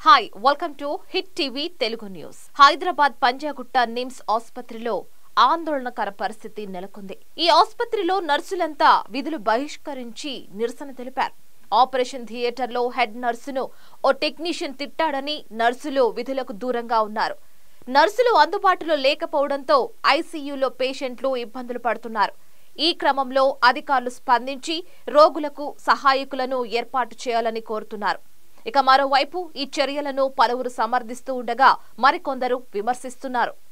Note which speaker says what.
Speaker 1: hi welcome to hit TV Telugu news Hyderabad Panjagutta NIMS ఆసుపత్రిలో ఆందోళనకర పరిస్థితి నెలకొంది ఈ ఆసుపత్రిలో నర్సులంతా విధులు బహిష్కరించి నిరసన తెలిపారు ఆపరేషన్ థియేటర్లో హెడ్ నర్సును ఓ టెక్నీషియన్ తిట్టాడని నర్సులు విధులకు దూరంగా ఉన్నారు నర్సులు అందుబాటులో లేకపోవడంతో ఐసీయూలో పేషెంట్లు ఇబ్బందులు పడుతున్నారు ఈ క్రమంలో అధికారులు స్పందించి రోగులకు సహాయకులను ఏర్పాటు చేయాలని కోరుతున్నారు ఇక మరోవైపు ఈ చర్యలను పలువురు సమర్థిస్తూ ఉండగా మరికొందరు విమర్శిస్తున్నారు